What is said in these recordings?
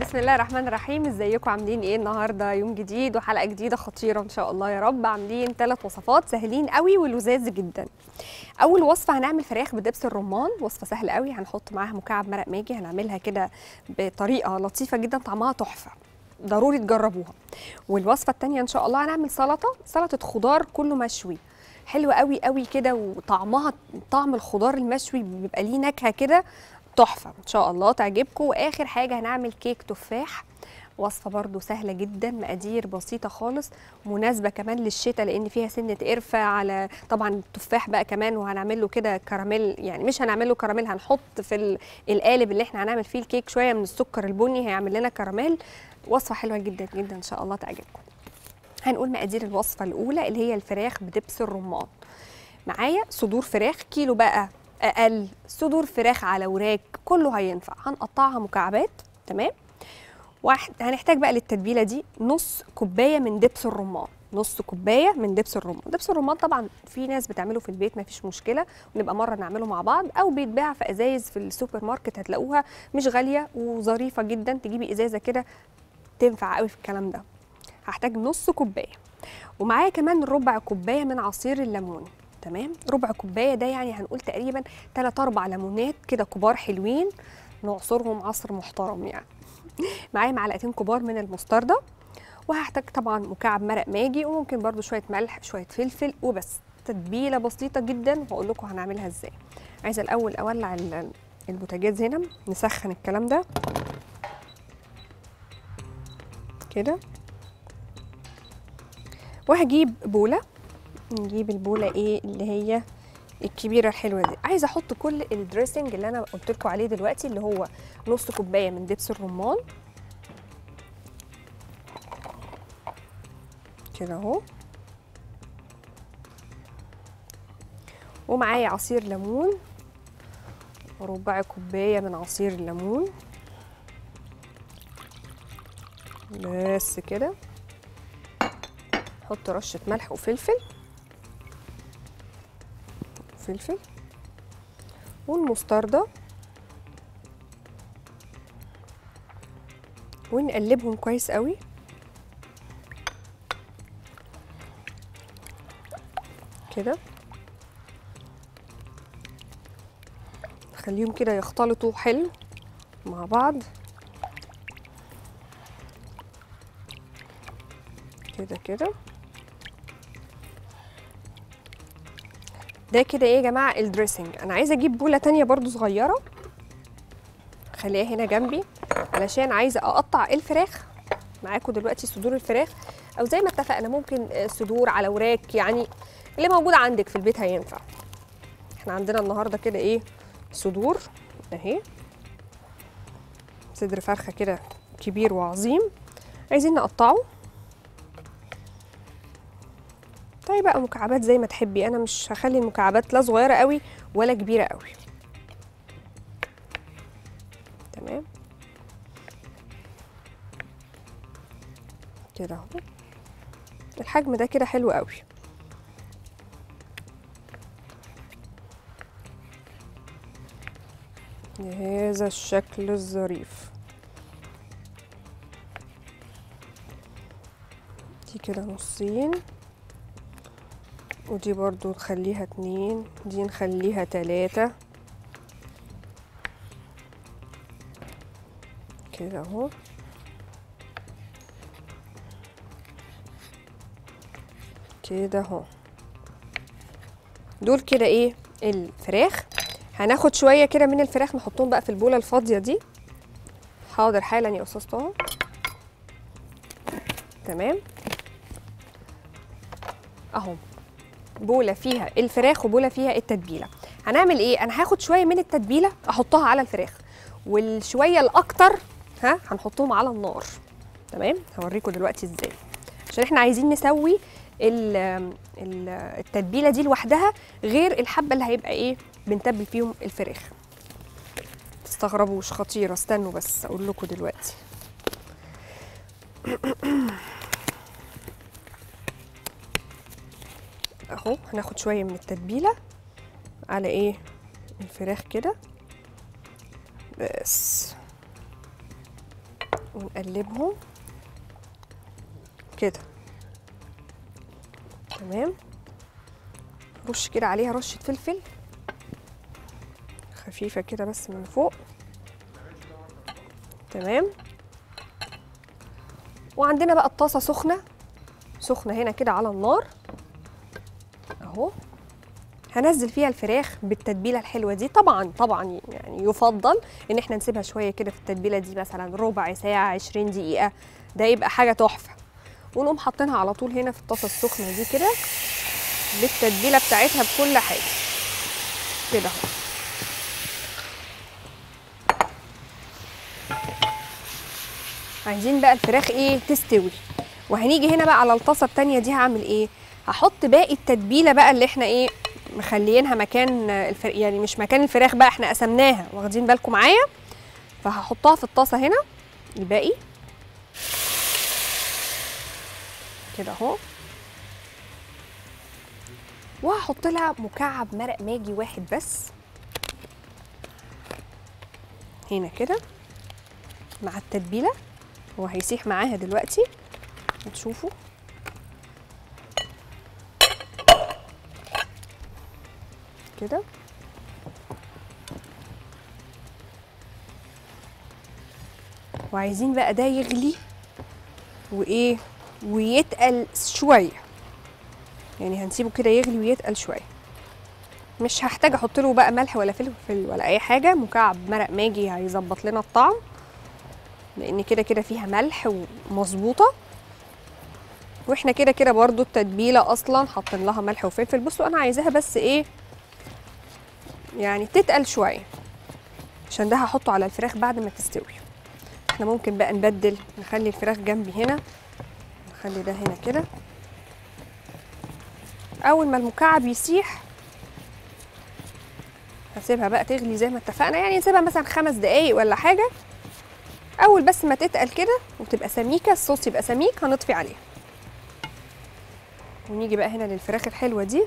بسم الله الرحمن الرحيم ازيكم عاملين ايه النهارده يوم جديد وحلقه جديده خطيره ان شاء الله يا رب عاملين ثلاث وصفات سهلين قوي ولذاذ جدا اول وصفه هنعمل فراخ بدبس الرمان وصفه سهله قوي هنحط معاها مكعب مرق ماجي هنعملها كده بطريقه لطيفه جدا طعمها تحفه ضروري تجربوها والوصفه الثانيه ان شاء الله هنعمل سلطه سلطه خضار كله مشوي حلوه قوي قوي كده وطعمها طعم الخضار المشوي بيبقى ليه نكهه كده تحفه ان شاء الله تعجبكم واخر حاجه هنعمل كيك تفاح وصفه برضو سهله جدا مقادير بسيطه خالص مناسبه كمان للشتاء لان فيها سنه قرفه على طبعا التفاح بقى كمان وهنعمل له كده كراميل يعني مش هنعمل له كراميل هنحط في ال- القالب اللي احنا هنعمل فيه الكيك شويه من السكر البني هيعمل لنا كراميل وصفه حلوه جدا جدا ان شاء الله تعجبكم هنقول مقادير الوصفه الاولى اللي هي الفراخ بدبس الرمان معايا صدور فراخ كيلو بقى اقل صدور فراخ على وراك كله هينفع هنقطعها مكعبات تمام واحد هنحتاج بقى للتتبيله دي نص كوبايه من دبس الرمان نص كوبايه من دبس الرمان دبس الرمان طبعا في ناس بتعمله في البيت ما فيش مشكله ونبقى مره نعمله مع بعض او بيتباع في ازايز في السوبر ماركت هتلاقوها مش غاليه وظريفه جدا تجيبي ازازه كده تنفع قوي في الكلام ده هحتاج نص كوبايه ومعايا كمان ربع كوبايه من عصير الليمون تمام ربع كوبايه ده يعني هنقول تقريبا 3 4 ليمونات كده كبار حلوين نعصرهم عصر محترم يعني معايا معلقتين كبار من المستردة وهحتاج طبعا مكعب مرق ماجي وممكن برضو شويه ملح شويه فلفل وبس تتبيله بسيطه جدا وهقول لكم هنعملها ازاي عايزه الاول اولع ال- البوتاجاز هنا نسخن الكلام ده كده وهجيب بوله نجيب البوله ايه اللي هي الكبيره الحلوه دي عايزه احط كل الدريسنج اللي انا قلت لكم عليه دلوقتي اللي هو نص كوبايه من دبس الرمان كده اهو ومعايا عصير ليمون ربع كوبايه من عصير الليمون بس كده حط رشه ملح وفلفل فلفل والمستردة ونقلبهم كويس قوي كده نخليهم كده يختلطوا حلو مع بعض كده كده ده كده ايه يا جماعه الدريسنج انا عايزه اجيب بوله تانية برضو صغيره خليها هنا جنبي علشان عايزه اقطع الفراخ معاكم دلوقتي صدور الفراخ او زي ما اتفقنا ممكن آه، صدور على وراك يعني اللي موجود عندك في البيت هينفع احنا عندنا النهارده كده ايه صدور اهي صدر فرخه كده كبير وعظيم عايزين نقطعه طيب بقى مكعبات زي ما تحبي انا مش هخلي المكعبات لا صغيره قوي ولا كبيره قوي تمام كده اهو الحجم ده كده حلو قوي بهذا الشكل الظريف دي كده نصين ودي برضو نخليها اتنين دي نخليها تلاتة كده اهو كده اهو دول كده ايه الفراخ هناخد شويه كده من الفراخ نحطهم بقى في البوله الفاضيه دي حاضر حالا يا استاذ طه تمام اهو بوله فيها الفراخ وبوله فيها التتبيله هنعمل ايه انا هاخد شويه من التتبيله احطها على الفراخ والشويه الاكتر ها هنحطهم على النار تمام هوريكم دلوقتي ازاي عشان احنا عايزين نسوي ال- ال- التتبيله دي لوحدها غير الحبه اللي هيبقى ايه بنتبل فيهم الفراخ تستغربوش خطيره استنوا بس اقول لكم دلوقتي اهو هناخد شويه من التتبيله على ايه الفراخ كده بس ونقلبهم كده تمام رش كده عليها رشة فلفل خفيفة كده بس من فوق تمام وعندنا بقى الطاسة سخنة سخنة هنا كده على النار اهو هنزل فيها الفراخ بالتتبيله الحلوه دي طبعا طبعا يعني يفضل ان احنا نسيبها شويه كده في التتبيله دي مثلا ربع ساعه 20 دقيقه ده يبقى حاجه تحفه ونقوم حاطينها على طول هنا في الطاسه السخنه دي كده بالتتبيله بتاعتها بكل حاجه كده اهو عايزين بقى الفراخ ايه تستوي وهنيجي هنا بقى على الطاسه التانية دي هعمل ايه هحط باقي التتبيله بقى اللي احنا ايه مخليينها مكان الفر... يعني مش مكان الفراخ بقى احنا قسمناها واخدين بالكم معايا فهحطها في الطاسه هنا الباقي كده اهو وهحط لها مكعب مرق ماجي واحد بس هنا كده مع التتبيله هو هيسيح معاها دلوقتي هتشوفوا كده وعايزين بقى ده يغلي وايه ويتقل شويه يعني هنسيبه كده يغلي ويتقل شويه مش هحتاج احط له بقى ملح ولا فلفل ولا اي حاجه مكعب مرق ماجي هيظبط لنا الطعم لان كده كده فيها ملح ومظبوطه واحنا كده كده برضو التتبيله اصلا حاطين لها ملح وفلفل بصوا انا عايزاها بس ايه يعني تتقل شويه عشان ده هحطه على الفراخ بعد ما تستوي احنا ممكن بقى نبدل نخلي الفراخ جنبي هنا نخلي ده هنا كده اول ما المكعب يسيح هسيبها بقى تغلي زي ما اتفقنا يعني نسيبها مثلا خمس دقايق ولا حاجه اول بس ما تتقل كده وتبقى سميكه الصوص يبقى سميك هنطفي عليها ونيجي بقى هنا للفراخ الحلوه دي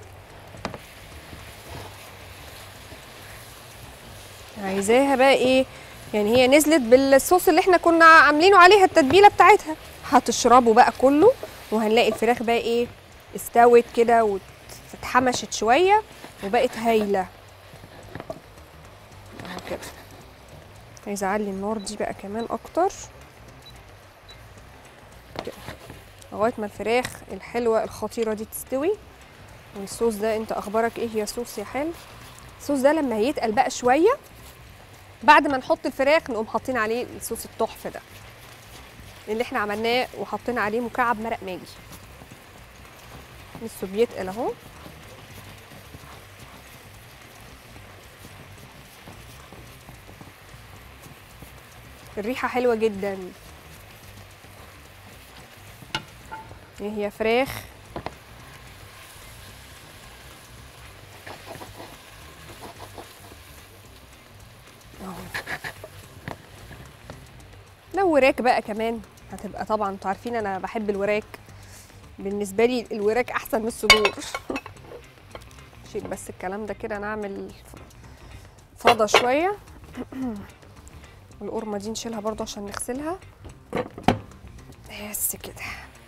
عايزاها بقى ايه يعني هي نزلت بالصوص اللي احنا كنا عاملينه عليها التتبيله بتاعتها هتشربه بقى كله وهنلاقي الفراخ بقى ايه استوت كده واتحمشت شويه وبقت هايله اهو كده عايزه اعلي النار دي بقى كمان اكتر كده لغايه ما الفراخ الحلوه الخطيره دي تستوي والصوص ده انت اخبارك ايه يا صوص يا حلو الصوص ده لما هيتقل بقى شويه بعد ما نحط الفراخ نقوم حاطين عليه الصوص التحفه ده اللي احنا عملناه وحطينا عليه مكعب مرق ماجي لسه بيتقل اهو الريحه حلوه جدا ايه هي فراخ اهو لو وراك بقى كمان هتبقى طبعا انتوا عارفين انا بحب الوراك بالنسبه لي الوراك احسن من الصدور شيل بس الكلام ده كده نعمل فضه شويه والقرمه دي نشيلها برضو عشان نغسلها بس كده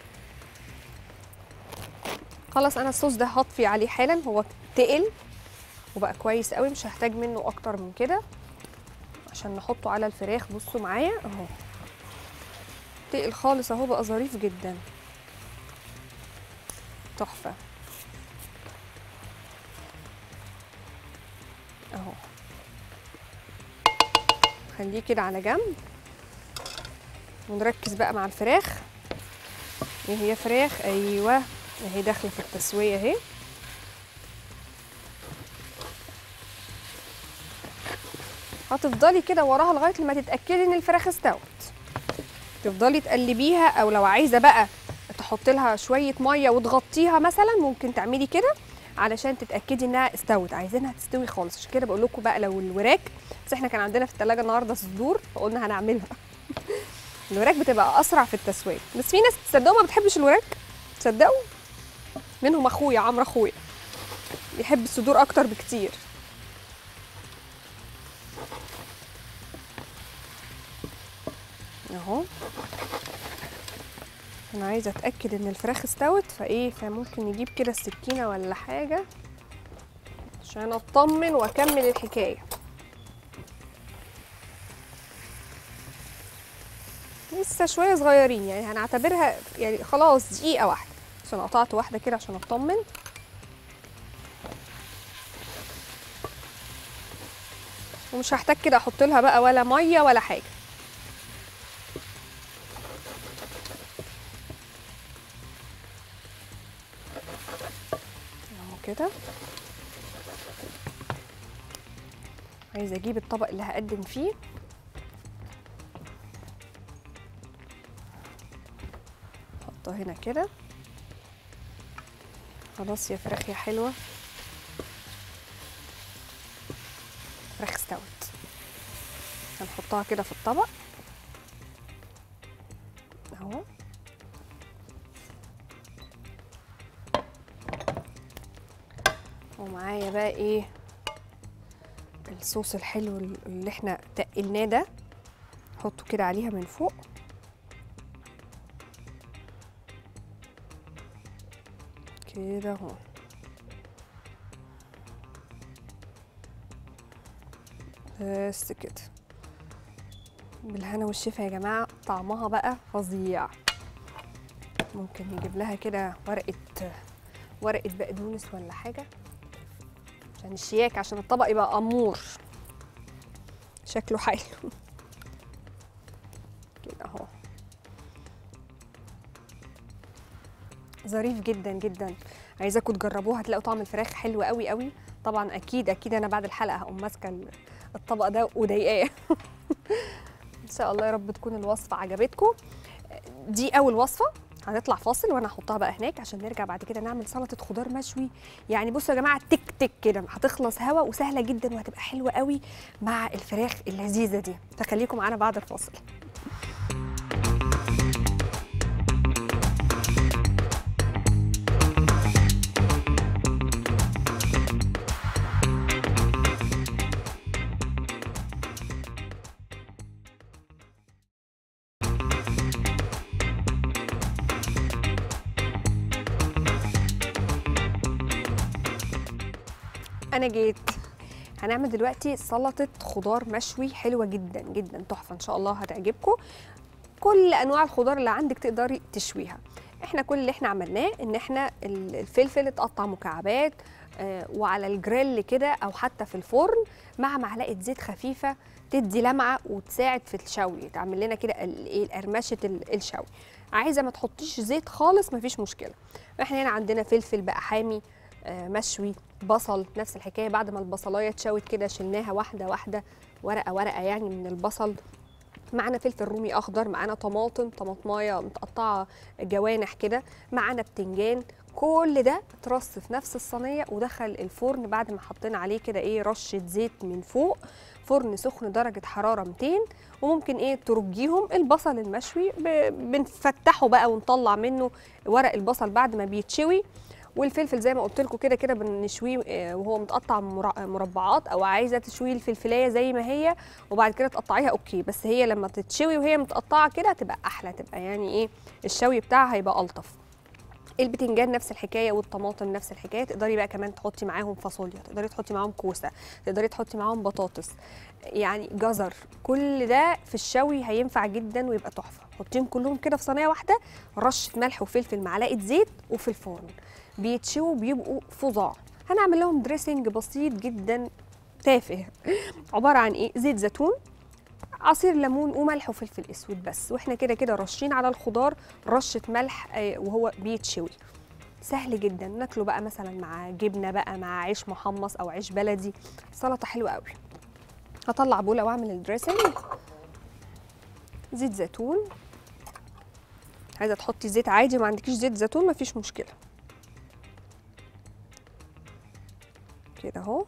خلاص انا الصوص ده هطفي عليه حالا هو تقل وبقى كويس قوي مش هحتاج منه اكتر من كده عشان نحطه على الفراخ بصوا معايا اهو تقل خالص اهو بقى ظريف جدا تحفه اهو خليه كده على جنب ونركز بقى مع الفراخ ايه هي فراخ ايوه اهي داخله في التسويه اهي هتفضلي كده وراها لغايه لما تتاكدي ان الفراخ استوت تفضلي تقلبيها او لو عايزه بقى تحطي لها شويه ميه وتغطيها مثلا ممكن تعملي كده علشان تتاكدي انها استوت عايزينها تستوي خالص عشان كده بقول لكم بقى لو الوراك بس احنا كان عندنا في الثلاجه النهارده صدور فقلنا هنعملها الوراك بتبقى اسرع في التسويه بس في ناس تصدقوا ما بتحبش الوراك تصدقوا منهم اخويا عمرو اخويا بيحب الصدور اكتر بكتير اهو انا عايزه اتاكد ان الفراخ استوت فايه فممكن نجيب كده السكينه ولا حاجه عشان اطمن واكمل الحكايه لسه شويه صغيرين يعني هنعتبرها يعني خلاص دقيقه واحده عشان قطعت واحده كده عشان اطمن ومش هحتاج كده احط لها بقى ولا ميه ولا حاجه اهو كده عايزه اجيب الطبق اللي هقدم فيه احطه هنا كده خلاص يا فراخ يا حلوه فراخ استوت هنحطها كده في الطبق اهو ومعايا بقى ايه الصوص الحلو اللي احنا تقلناه ده نحطه كده عليها من فوق كده اهو بس كده بالهنا والشفا يا جماعة طعمها بقى فظيع ممكن نجيب لها كده ورقة ورقة بقدونس ولا حاجة عشان الشياك عشان الطبق يبقى أمور شكله حلو كده اهو ظريف جدا جدا عايزاكم تجربوه هتلاقوا طعم الفراخ حلو قوي قوي طبعا اكيد اكيد انا بعد الحلقه هقوم ماسكه ال- الطبق ده وضايقاه ان شاء الله يا رب تكون الوصفه عجبتكم دي اول وصفه هنطلع فاصل وانا هحطها بقى هناك عشان نرجع بعد كده نعمل سلطه خضار مشوي يعني بصوا يا جماعه تك تك كده هتخلص هوا وسهله جدا وهتبقى حلوه قوي مع الفراخ اللذيذه دي فخليكم معانا بعد الفاصل انا جيت هنعمل دلوقتي سلطه خضار مشوي حلوه جدا جدا تحفه ان شاء الله هتعجبكم كل انواع الخضار اللي عندك تقدري تشويها احنا كل اللي احنا عملناه ان احنا ال- الفلفل اتقطع مكعبات آه، وعلى الجريل كده او حتى في الفرن مع معلقه زيت خفيفه تدي لمعه وتساعد في الشوي تعمل لنا كده ال- ايه قرمشه ال- الشوي عايزه ما تحطيش زيت خالص مفيش مشكله احنا هنا عندنا فلفل بقى حامي آه، مشوي بصل نفس الحكايه بعد ما البصلايه اتشوت كده شلناها واحده واحده ورقه ورقه يعني من البصل معانا فلفل رومي اخضر معانا طماطم طماطمايه متقطعه جوانح كده معانا بتنجان كل ده اترص في نفس الصينيه ودخل الفرن بعد ما حطينا عليه كده ايه رشه زيت من فوق فرن سخن درجه حراره 200 وممكن ايه ترجيهم البصل المشوي ب- بنفتحه بقى ونطلع منه ورق البصل بعد ما بيتشوي والفلفل زي ما قلت لكم كده كده بنشويه آه، وهو متقطع مرا- مربعات او عايزه تشوي الفلفلايه زي ما هي وبعد كده تقطعيها اوكي بس هي لما تتشوي وهي متقطعه كده هتبقى احلى تبقى يعني ايه الشوي بتاعها هيبقى الطف البتنجان نفس الحكايه والطماطم نفس الحكايه تقدري بقى كمان تحطي معاهم فاصوليا تقدري تحطي معاهم كوسه تقدري تحطي معاهم بطاطس يعني جزر كل ده في الشوي هينفع جدا ويبقى تحفه حطيهم كلهم كده في صينيه واحده رشه ملح وفلفل معلقه زيت وفي الفرن بيتشووا بيبقوا فظاع هنعمل لهم دريسنج بسيط جدا تافه عباره عن ايه زيت زيتون عصير ليمون وملح وفلفل اسود بس واحنا كده كده رشين على الخضار رشه ملح آه، وهو بيتشوي سهل جدا ناكله بقى مثلا مع جبنه بقى مع عيش محمص او عيش بلدي سلطه حلوه قوي هطلع بوله واعمل الدريسنج زيت زيتون عايزه تحطي زيت عادي ما عندكيش زيت زيتون مفيش مشكله كده اهو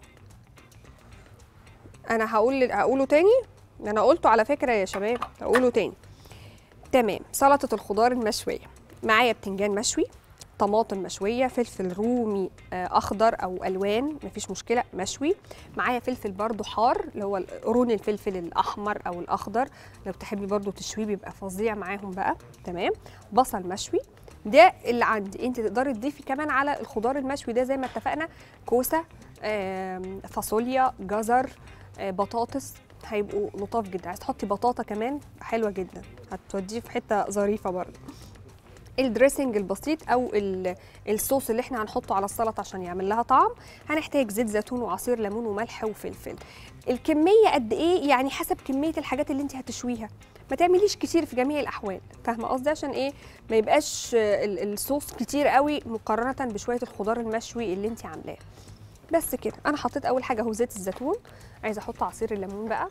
انا هقول هقوله تاني انا قلته على فكره يا شباب هقوله تاني تمام سلطه الخضار المشويه معايا بتنجان مشوي طماطم مشويه فلفل رومي آه، اخضر او الوان مفيش مشكله مشوي معايا فلفل برضو حار اللي هو قرون الفلفل الاحمر او الاخضر لو تحبي برضو تشويه بيبقى فظيع معاهم بقى تمام بصل مشوي ده اللي عندي انت تقدري تضيفي كمان على الخضار المشوي ده زي ما اتفقنا كوسه آم، فاصوليا جزر آه، بطاطس هيبقوا لطاف جدا عايز تحطي بطاطا كمان حلوه جدا هتوديه في حته ظريفه برضه الدريسنج البسيط او ال- الصوص اللي احنا هنحطه على السلطه عشان يعمل لها طعم هنحتاج زيت زيتون وعصير ليمون وملح وفلفل الكميه قد ايه يعني حسب كميه الحاجات اللي انت هتشويها ما تعمليش كتير في جميع الاحوال فاهمه قصدي عشان ايه ما يبقاش آه، ال- الصوص كتير قوي مقارنه بشويه الخضار المشوي اللي انت عاملاه بس كده انا حطيت اول حاجه اهو زيت الزيتون عايزه احط عصير الليمون بقى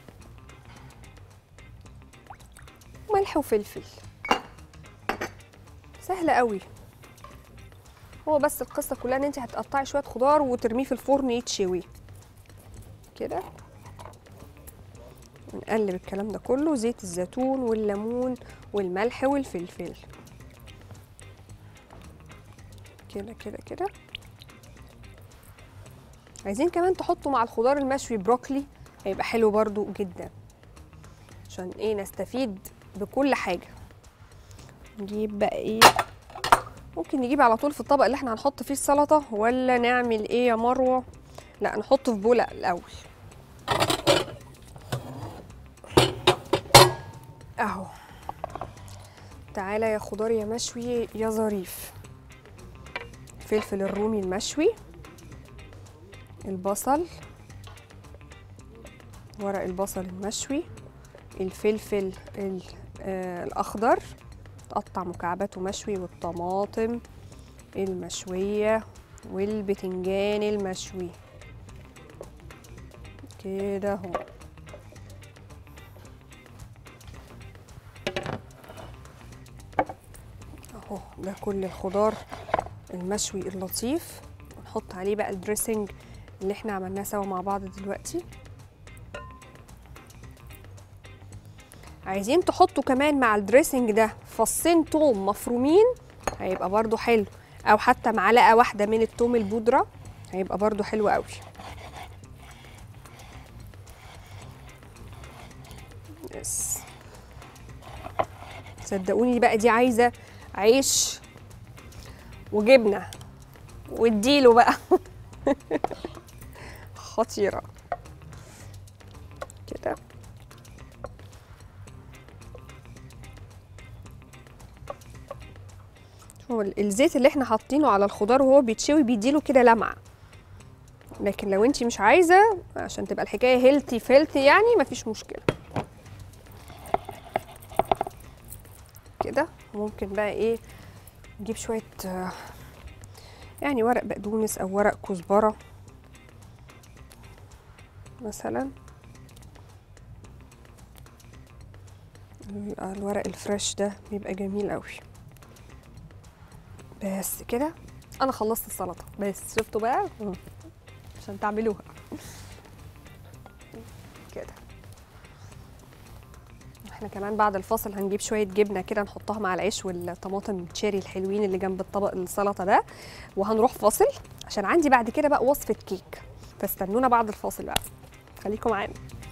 ملح وفلفل سهله قوي هو بس القصه كلها ان انت هتقطعي شويه خضار وترميه في الفرن يتشوي كده نقلب الكلام ده كله زيت الزيتون والليمون والملح والفلفل كده كده كده عايزين كمان تحطوا مع الخضار المشوي بروكلي هيبقى حلو برضو جدا عشان ايه نستفيد بكل حاجه نجيب بقى ايه ممكن نجيب على طول في الطبق اللي احنا هنحط فيه السلطه ولا نعمل ايه يا مروه لا نحطه في بوله الاول اهو تعالى يا خضار يا مشوي يا ظريف الفلفل الرومي المشوي البصل ورق البصل المشوي الفلفل ال- آه، الاخضر تقطع مكعبات ومشوي والطماطم المشويه والبتنجان المشوي كده اهو اهو ده كل الخضار المشوي اللطيف ونحط عليه بقى الدريسنج اللي احنا عملناه سوا مع بعض دلوقتي عايزين تحطوا كمان مع الدريسنج ده فصين توم مفرومين هيبقى برضو حلو او حتى معلقه واحده من التوم البودره هيبقى برضو حلو قوي يس صدقوني بقى دي عايزه عيش وجبنه واديله بقى خطيره كده هو ال- الزيت اللي احنا حاطينه على الخضار وهو بيتشوي بيديله كده لمعه لكن لو انتي مش عايزه عشان تبقى الحكايه هيلتي فيلتي يعني مفيش مشكله كده ممكن بقى ايه نجيب شويه آه، يعني ورق بقدونس او ورق كزبره مثلا ال- الورق الفريش ده بيبقى جميل قوي بس كده انا خلصت السلطه بس شفتوا بقى مم. عشان تعملوها كده احنا كمان بعد الفاصل هنجيب شويه جبنه كده نحطها مع العيش والطماطم التشيري الحلوين اللي جنب الطبق السلطه ده وهنروح فاصل عشان عندي بعد كده بقى وصفه كيك فاستنونا بعد الفاصل بقى خليكم معانا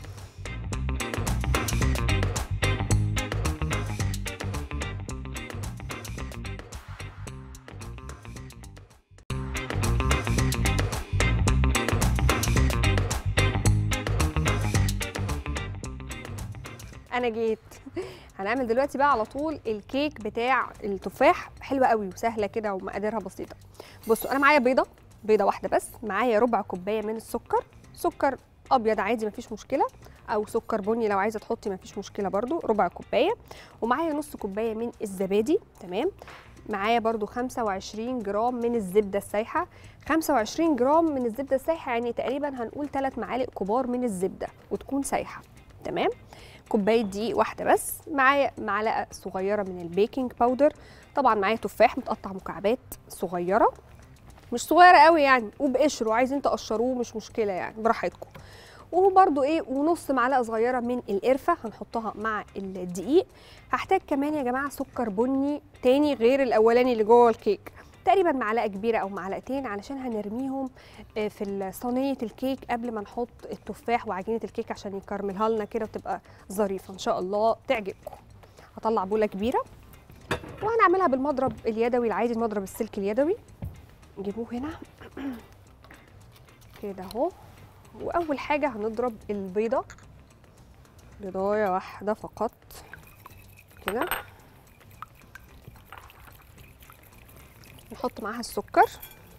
انا جيت هنعمل دلوقتي بقى على طول الكيك بتاع التفاح حلوه قوي وسهله كده ومقاديرها بسيطه بصوا انا معايا بيضه بيضه واحده بس معايا ربع كوبايه من السكر سكر ابيض عادي مفيش مشكله او سكر بني لو عايزه تحطي مفيش مشكله برده ربع كوبايه ومعايا نص كوبايه من الزبادي تمام معايا برضو 25 جرام من الزبده السايحه 25 جرام من الزبده السايحه يعني تقريبا هنقول 3 معالق كبار من الزبده وتكون سايحه تمام كوبايه دقيق واحده بس معايا معلقه صغيره من البيكنج باودر طبعا معايا تفاح متقطع مكعبات صغيره مش صغيره قوي يعني وبقشره عايزين تقشروه مش مشكله يعني براحتكم وبرده ايه ونص معلقه صغيره من القرفه هنحطها مع الدقيق هحتاج كمان يا جماعه سكر بني تاني غير الاولاني اللي جوه الكيك تقريبا معلقه كبيره او معلقتين علشان هنرميهم آه، في صينيه الكيك قبل ما نحط التفاح وعجينه الكيك عشان يكرملها لنا كده وتبقى ظريفه ان شاء الله تعجبكم هطلع بوله كبيره وهنعملها بالمضرب اليدوي العادي المضرب السلك اليدوي نجيبوه هنا كده اهو واول حاجه هنضرب البيضه بيضايه واحده فقط كده نحط معاها السكر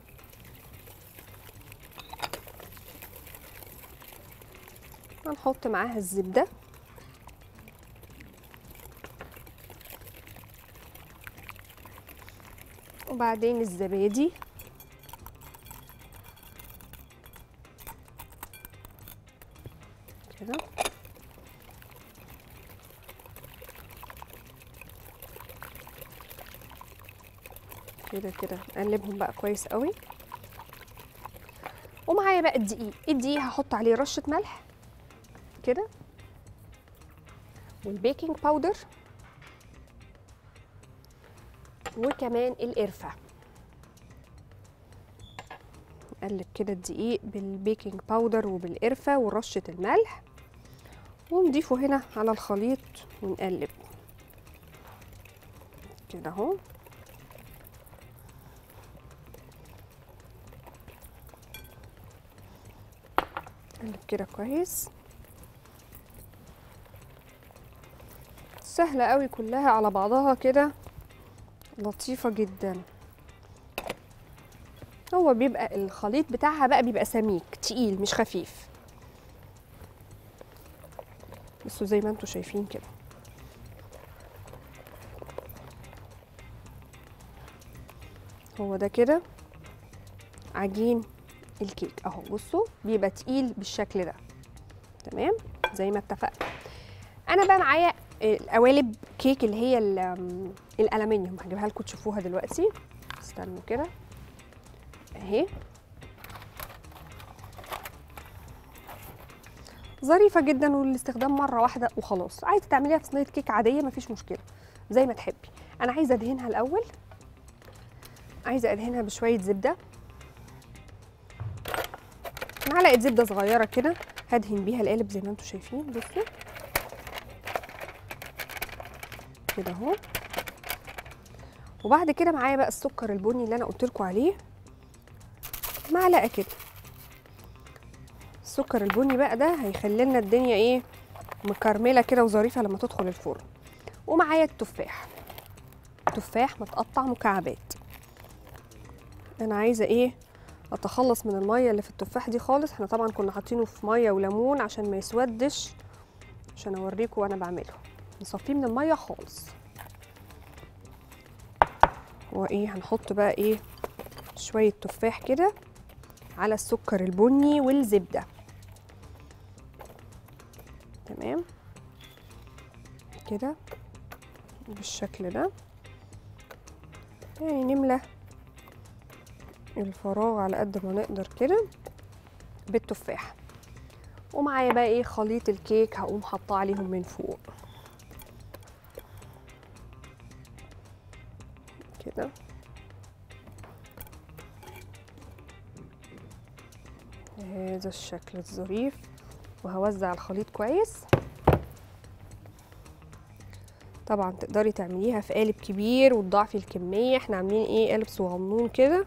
هنحط معاها الزبده وبعدين الزبادي كده كده كده نقلبهم بقى كويس قوي ومعايا بقى الدقيق الدقيق هحط عليه رشه ملح كده والبيكنج باودر وكمان القرفه نقلب كده الدقيق بالبيكنج باودر وبالقرفه ورشه الملح ونضيفه هنا على الخليط ونقلب كده اهو نقلب كده كويس سهلة قوي كلها على بعضها كده لطيفة جدا هو بيبقى الخليط بتاعها بقى بيبقى سميك تقيل مش خفيف بصوا زي ما انتوا شايفين كده هو ده كده عجين الكيك اهو بصوا بيبقى تقيل بالشكل ده تمام زي ما اتفقنا انا بقى معايا القوالب كيك اللي هي ال- الالومنيوم هجيبها لكم تشوفوها دلوقتي استنوا كده اهي ظريفة جدا والاستخدام مرة واحدة وخلاص عايزة تعمليها في صينية كيك عادية مفيش مشكلة زي ما تحبي أنا عايزة أدهنها الأول عايزة أدهنها بشوية زبدة معلقة زبدة صغيرة كده هدهن بيها القالب زي ما انتوا شايفين بصوا كده اهو وبعد كده معايا بقى السكر البني اللي انا قلت لكم عليه معلقه كده السكر البني بقى ده هيخلي لنا الدنيا ايه مكرمله كده وظريفه لما تدخل الفرن ومعايا التفاح تفاح متقطع مكعبات انا عايزه ايه اتخلص من الميه اللي في التفاح دي خالص احنا طبعا كنا حاطينه في ميه وليمون عشان ما يسودش عشان اوريكم وانا بعمله نصفيه من الميه خالص وايه هنحط بقى ايه شويه تفاح كده على السكر البني والزبده تمام كده بالشكل ده يعني نملى الفراغ على قد ما نقدر كده بالتفاح ومعايا بقى ايه خليط الكيك هقوم حاطاه عليهم من فوق كده هذا الشكل الظريف وهوزع الخليط كويس طبعا تقدري تعمليها في قالب كبير وتضاعفي الكميه احنا عاملين ايه قالب صغنون كده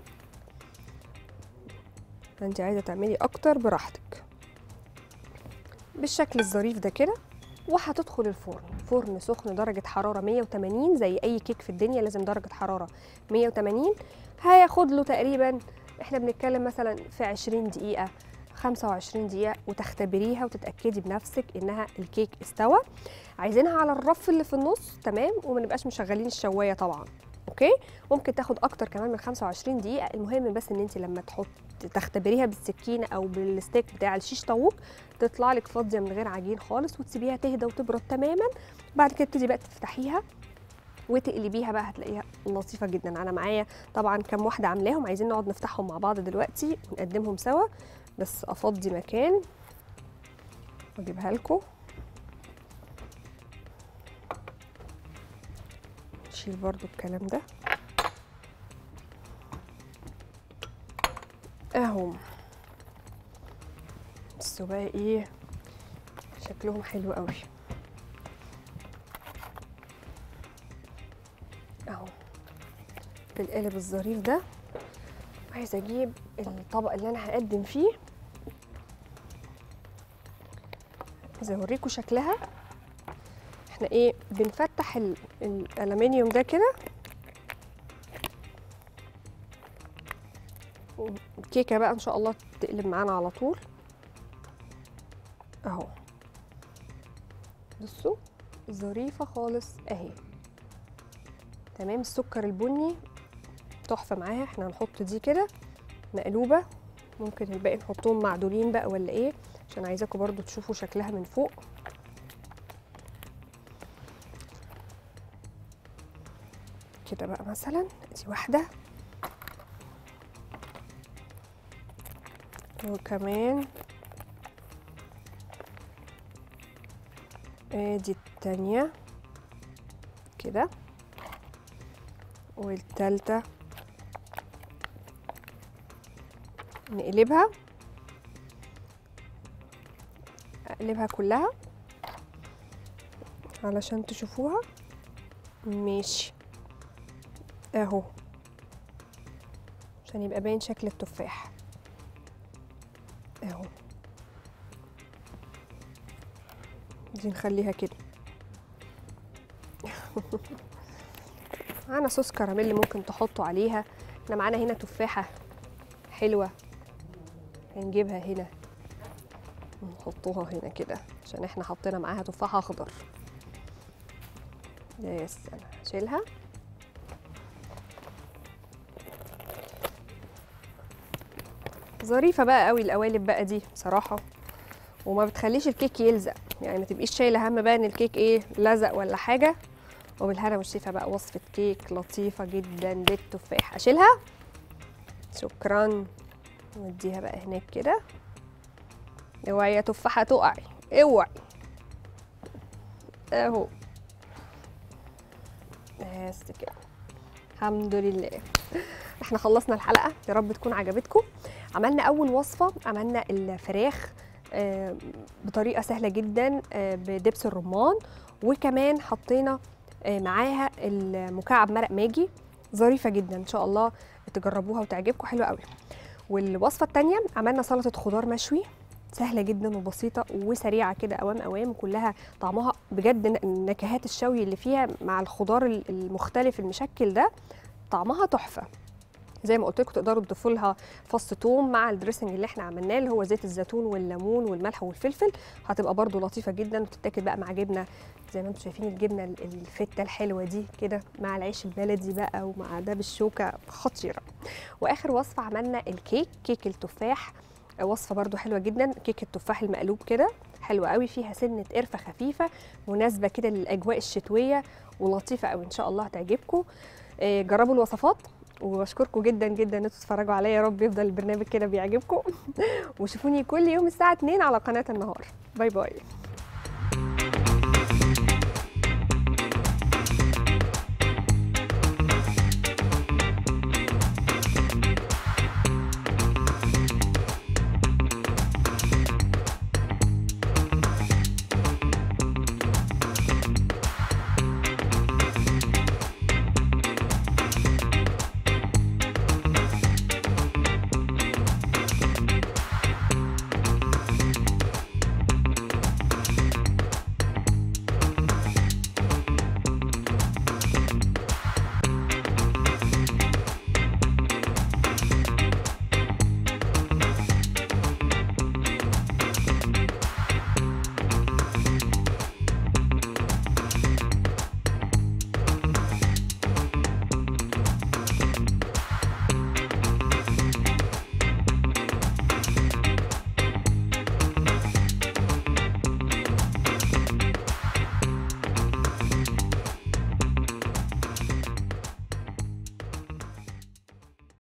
فانت عايزه تعملي اكتر براحتك بالشكل الظريف ده كده وهتدخل الفرن فرن سخن درجة حرارة 180 زي أي كيك في الدنيا لازم درجة حرارة 180 هياخد له تقريبا احنا بنتكلم مثلا في 20 دقيقة 25 دقيقة وتختبريها وتتأكدي بنفسك إنها الكيك استوى عايزينها على الرف اللي في النص تمام وما نبقاش مشغلين الشواية طبعا اوكي ممكن تاخد اكتر كمان من 25 دقيقة المهم بس ان انت لما تحط تختبريها بالسكينة او بالستيك بتاع الشيش طاووق تطلع لك فاضيه من غير عجين خالص وتسيبيها تهدى وتبرد تماما بعد كده تبتدي بقى تفتحيها وتقلبيها بقى هتلاقيها لطيفه جدا انا معايا طبعا كام واحده عاملاهم عايزين نقعد نفتحهم مع بعض دلوقتي ونقدمهم سوا بس افضي مكان واجيبها لكم نشيل برضو الكلام ده اهو بصوا بقى ايه شكلهم حلو قوي اهو بالقالب الظريف ده عايزه اجيب الطبق اللي انا هقدم فيه عايزه اوريكم شكلها احنا ايه بنفتح ال- الالومنيوم ده كده الكيكه بقى ان شاء الله تقلب معانا على طول اهو بصوا ظريفه خالص اهي تمام السكر البني تحفه معاها احنا هنحط دي كده مقلوبه ممكن الباقي نحطهم معدولين بقى ولا ايه عشان عايزاكم برضو تشوفوا شكلها من فوق كده بقى مثلا دي واحده وكمان ادي التانية كده والتالتة نقلبها اقلبها كلها علشان تشوفوها ماشي اهو عشان يبقى باين شكل التفاح اهو دي نخليها كده معانا صوص كراميل ممكن تحطوا عليها احنا معانا هنا تفاحة حلوة هنجيبها هنا نحطوها هنا كده عشان احنا حطينا معاها تفاح اخضر بس انا هشيلها ظريفة بقى قوي القوالب بقى دي بصراحة وما بتخليش الكيك يلزق يعني ما تبقيش شايلة هم بقى ان الكيك ايه لزق ولا حاجة وبالهنا والشفا بقى وصفة كيك لطيفة جدا بالتفاح اشيلها شكرا نديها بقى هناك كده اوعي يا تفاحة تقعي اوعي اهو بس كده الحمد لله احنا خلصنا الحلقه يا رب تكون عجبتكم عملنا اول وصفه عملنا الفراخ آه، بطريقه سهله جدا آه، بدبس الرمان وكمان حطينا آه، معاها المكعب مرق ماجي ظريفه جدا ان شاء الله تجربوها وتعجبكم حلوه قوي والوصفه الثانيه عملنا سلطه خضار مشوي سهله جدا وبسيطه وسريعه كده اوام اوام كلها طعمها بجد ن- نكهات الشوي اللي فيها مع الخضار ال- المختلف المشكل ده طعمها تحفه زي ما قلت لكم تقدروا تضيفوا لها فص ثوم مع الدريسنج اللي احنا عملناه اللي هو زيت الزيتون والليمون والملح والفلفل هتبقى برضو لطيفه جدا وتتاكل بقى مع جبنه زي ما انتم شايفين الجبنه ال- الفته الحلوه دي كده مع العيش البلدي بقى ومع ده بالشوكه خطيره واخر وصفه عملنا الكيك كيك التفاح وصفه برضو حلوه جدا كيك التفاح المقلوب كده حلوه قوي فيها سنه قرفه خفيفه مناسبه كده للاجواء الشتويه ولطيفه قوي ان شاء الله هتعجبكم آه، جربوا الوصفات وبشكركم جدا جدا ان انتوا تتفرجوا عليا يا رب يفضل البرنامج كده بيعجبكم وشوفوني كل يوم الساعه 2 على قناه النهار باي باي